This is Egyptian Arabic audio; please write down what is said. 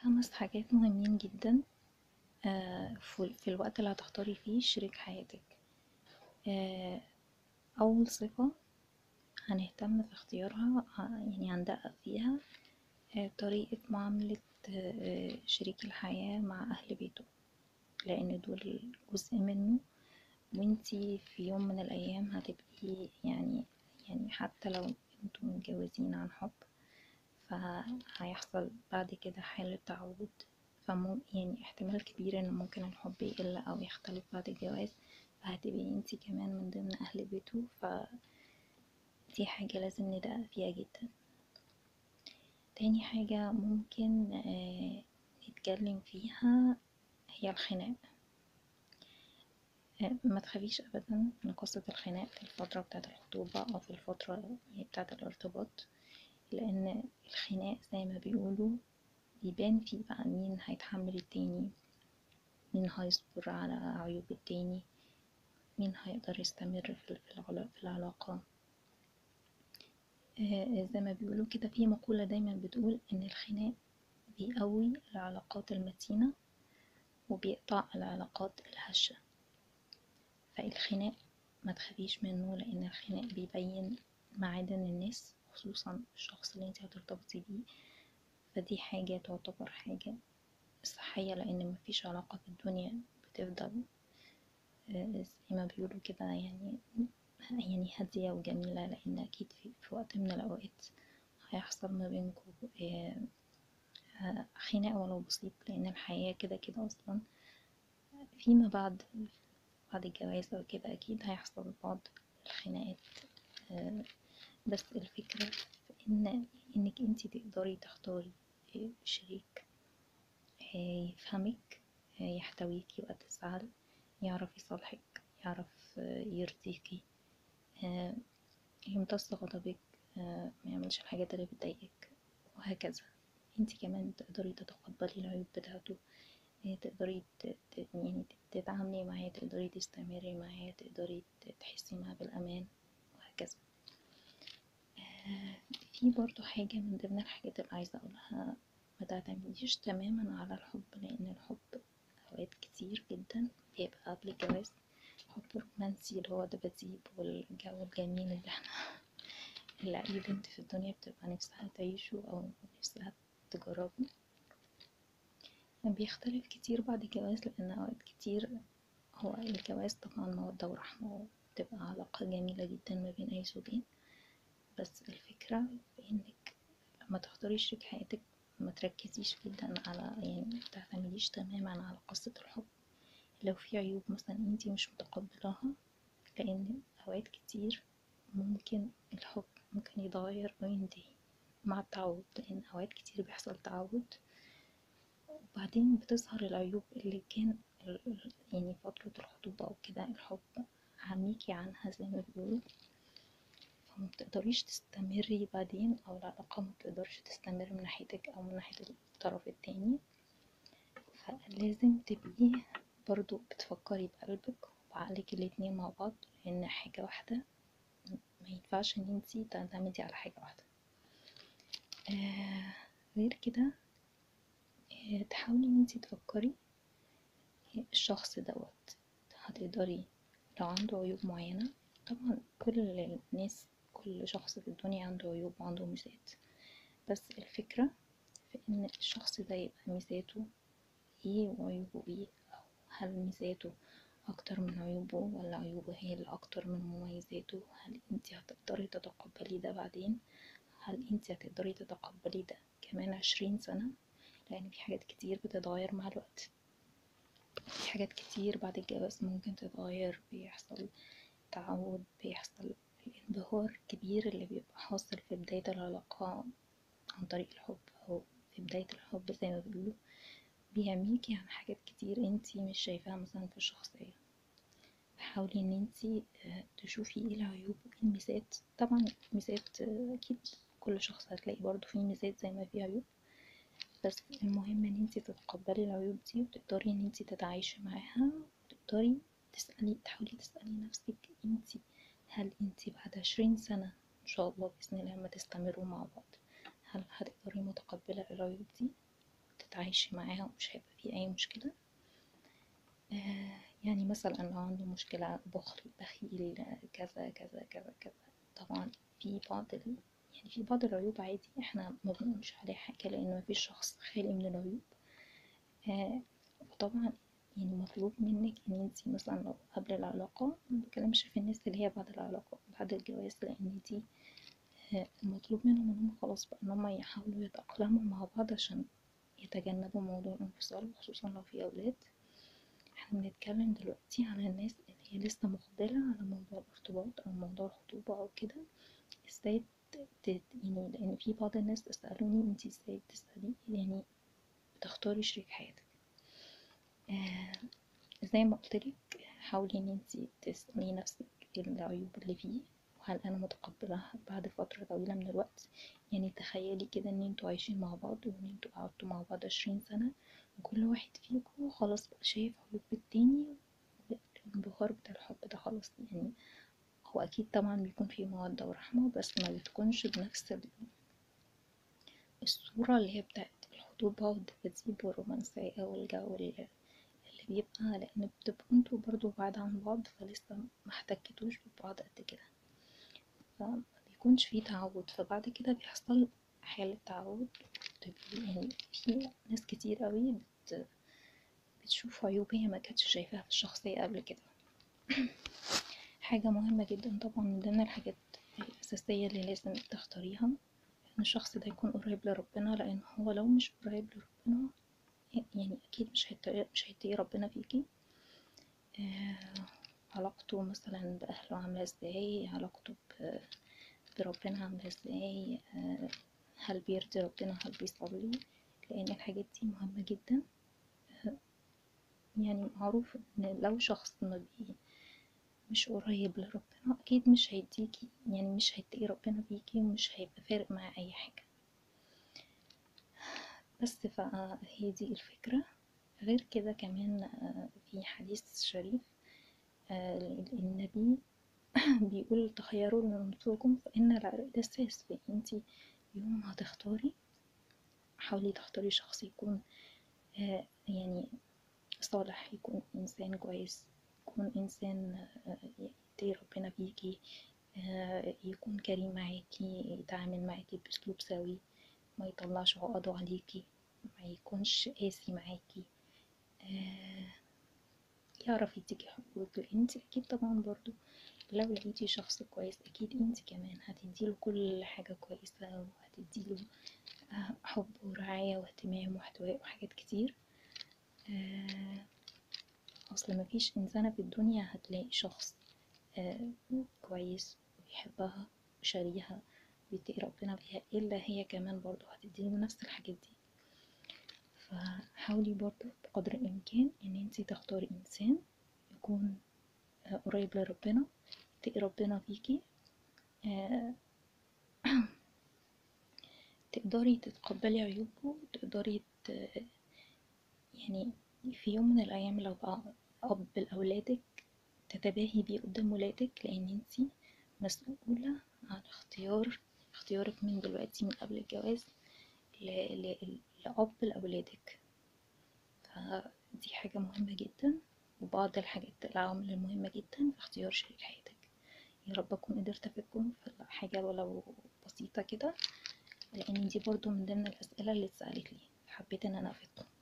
خمس حاجات مهمين جدا آه، في في الوقت اللي هتختاري فيه شريك حياتك آه، أول صفة هنهتم في اختيارها ه- يعني هندقق فيها آه، طريقة معاملة آه، شريك الحياة مع أهل بيته لأن دول جزء منه وانتي في يوم من الأيام هتبقي يعني يعني حتى لو انتوا متجوزين عن حب فهيحصل بعد كده حالة تعود فمو يعني احتمال كبير ان ممكن الحب يقل او يختلف بعد الجواز فهتبقي انتي كمان من ضمن اهل بيته فدي حاجة لازم ندقق فيها جدا تاني حاجة ممكن آه، نتكلم فيها هي الخناق آه، ما تخافيش ابدا من قصة الخناق في الفترة بتاعة الخطوبة او في الفترة بتاعة الارتباط لان الخناق زي ما بيقولوا بيبان فيه بقى مين هيتحمل التاني مين هيصبر على عيوب التاني مين هيقدر يستمر في في العلا- في العلاقة آه، زي ما بيقولوا كده في مقولة دايما بتقول إن الخناق بيقوي العلاقات المتينة وبيقطع العلاقات الهشة فالخناق ما تخافيش منه لأن الخناق بيبين معادن الناس خصوصا الشخص اللي انت هترتبطي بيه فدي حاجة تعتبر حاجة صحية لأن مفيش علاقة في الدنيا بتفضل آه، زي ما بيقولوا كده يعني يعني هادية وجميلة لأن أكيد في, في وقت من الأوقات هيحصل ما بينكم آه، آه، خناق ولو بسيط لأن الحياة كده كده أصلا فيما بعد بعد الجواز أو كده أكيد هيحصل بعض الخناقات آه، بس الفكرة في إن إنك انتي تقدري تختاري آه، شريك آه، يفهمك آه، يحتويكي وقت الزعل يعرف يصالحك يعرف آه، يرضيكي آه، يمتص غضبك آه، ما يعملش الحاجات اللي بتضايقك وهكذا انتي كمان تقدري تتقبلي العيوب بتاعته آه، تقدري ت- ت- يعني تتعاملي معاه تقدري تستمري معاه تقدري ت- تحسي معاه بالأمان وهكذا آه، في برضو حاجة من ضمن الحاجات اللي عايزة أقولها ما تعتمديش تماما على الحب لأن الحب أوقات كتير جدا بيبقى قبل الجواز حب رومانسي اللي هو دباديب والجو الجميل اللي احنا اللي أي بنت في الدنيا بتبقى نفسها تعيشه أو نفسها تجربه بيختلف كتير بعد الجواز لأن أوقات كتير هو الجواز طبعا مودة ورحمة وبتبقى علاقة جميلة جدا ما بين أي زوجين بس الفكرة في إنك لما تختاري شريك حياتك ما تركزيش جدا على يعني ما تعتمديش تماما على قصة الحب لو في عيوب مثلا انتي مش متقبلاها لأن أوقات كتير ممكن الحب ممكن يتغير وينتهي مع التعود لأن أوقات كتير بيحصل تعود وبعدين بتظهر العيوب اللي كان ال- ال- يعني فترة الخطوبة أو كده الحب عميكي عنها زي ما بيقولوا فما بتقدريش تستمري بعدين أو العلاقة ما بتقدرش تستمر من ناحيتك أو من ناحية الطرف التاني فلازم تبقي برضو بتفكري بقلبك وبعقلك الاتنين مع بعض لأن حاجة واحدة ما ينفعش ان انتي تعتمدي على حاجة واحدة آه غير كده آه تحاولي ان انتي تفكري الشخص دوت هتقدري لو عنده عيوب معينة طبعا كل الناس كل شخص في الدنيا عنده عيوب وعنده ميزات بس الفكرة في ان الشخص ده يبقى ميزاته ايه وعيوبه ايه او هل ميزاته اكتر من عيوبه ولا عيوبه هي اللي اكتر من مميزاته هل انتي هتقدري تتقبلي ده بعدين هل انتي هتقدري تتقبلي ده كمان عشرين سنة لان في حاجات كتير بتتغير مع الوقت في حاجات كتير بعد الجواز ممكن تتغير بيحصل تعود بيحصل الانبهار الكبير اللي بيبقى حاصل في بداية العلاقة عن طريق الحب أو في بداية الحب زي ما بيقولوا بيعميكي عن حاجات كتير انتي مش شايفاها مثلا في الشخصية حاولي ان انتي آه، تشوفي ايه العيوب وايه الميزات طبعا الميزات آه، اكيد كل شخص هتلاقي برضو فيه ميزات زي ما فيه عيوب بس المهم ان انتي تتقبلي العيوب دي وتقدري ان انتي تتعايشي معاها وتقدري تسألي تحاولي تسألي نفسك انتي هل انتي بعد عشرين سنة ان شاء الله بإذن الله لما تستمروا مع بعض هل هتقدري متقبلة العيوب دي تتعايشي معاها ومش هيبقى فيه أي مشكلة آه يعني مثلا لو عنده مشكلة بخل بخيل كذا كذا كذا كذا طبعا في بعض ال... يعني في بعض العيوب عادي احنا ما بنقولش عليها حاجة لأن مفيش شخص خالي من العيوب آه وطبعا يعني مطلوب منك ان انتي مثلا لو قبل العلاقة مبتكلمش في الناس اللي هي بعد العلاقة بعد الجواز لأن دي آه المطلوب منهم ان هم خلاص بقى ان هم يحاولوا يتأقلموا مع بعض عشان يتجنبوا موضوع الانفصال خصوصا لو في أولاد احنا بنتكلم دلوقتي على الناس اللي هي لسه مقبلة على موضوع الارتباط أو موضوع الخطوبة أو كده ازاي ت- يعني لأن في بعض الناس تسألوني انتي ازاي تسألي يعني تختاري شريك حياتك آه زي ما قلتلك حاولي ان انتي تسألي نفسك ايه العيوب اللي فيه وهل انا متقبلها بعد فترة طويلة من الوقت يعني تخيلي كده ان انتوا عايشين مع بعض وان انتوا قعدتوا مع بعض عشرين سنة وكل واحد فيكم خلاص بقى شايف عيوب التاني الانبهار بتاع الحب ده خلاص يعني هو اكيد طبعا بيكون فيه مودة ورحمة بس ما بتكونش بنفس ال- الصورة اللي هي بتاعت الخطوبة والدباديب والرومانسية والجو اللي اللي بيبقى لأن بتبقوا انتوا برضو بعاد عن بعض فلسه ما احتكتوش ببعض قد كده فما بيكونش فيه تعود فبعد كده بيحصل حالة تعود بتبقي- يعني في ناس كتير قوي بت بتشوف عيوب هي ما كانتش شايفاها في الشخصية قبل كده حاجة مهمة جدا طبعا من ضمن الحاجات الأساسية اللي لازم تختاريها إن الشخص ده يكون قريب لربنا لأن هو لو مش قريب لربنا يعني أكيد مش هيتقي مش هيتقي ربنا فيكي آه علاقته مثلا بأهله عاملة ازاي علاقته ب- بربنا عاملة ازاي آه هل بيرضي ربنا هل بيصلي لأن الحاجات دي مهمة جدا آه يعني معروف إن لو شخص ما بي مش قريب لربنا أكيد مش هيديكي يعني مش هيتقي ربنا فيكي ومش هيبقى فارق معاه أي حاجة بس فهي دي الفكرة غير كده كمان آه، في حديث شريف آه، النبي بيقول تخيروا من أنفسكم فإن العرق دساس فأنتي يوم هتختاري حاولي تختاري شخص يكون آه، يعني صالح يكون إنسان كويس يكون إنسان آه، يتقي ربنا فيكي آه، يكون كريم معاكي يتعامل معاكي بأسلوب سوي ما يطلعش عقده عليكي ما يكونش قاسي معاكي آه، يعرف يديكي حقوقك لأن انت أكيد طبعا برضو لو لقيتي شخص كويس أكيد انت كمان هتديله كل حاجة كويسة وهتديله آه، حب ورعاية واهتمام واحتواء وحاجات كتير آه، أصل مفيش إنسانة في الدنيا هتلاقي شخص آه، كويس ويحبها وشاريها ويتقي ربنا بيها إلا هي كمان برضو هتديله نفس الحاجات دي فحاولي برضو بقدر الإمكان إن انتي تختاري إنسان يكون آه، قريب لربنا يتقي ربنا فيكي آه، تقدري تتقبلي عيوبه تقدري ت... يعني في يوم من الأيام لو بقى أب لأولادك تتباهي بيه قدام ولادك لأن انتي مسؤولة عن اختيار اختيارك من دلوقتي من قبل الجواز ل... ل... لأب لأولادك فدي حاجة مهمة جدا وبعض الحاجات العوامل المهمة جدا في اختيار شريك حياتك يا رب أكون قدرت أفيدكم في حاجة ولو بسيطة كده لأن دي برضو من ضمن الأسئلة اللي اتسألت لي حبيت إن أنا أفيدكم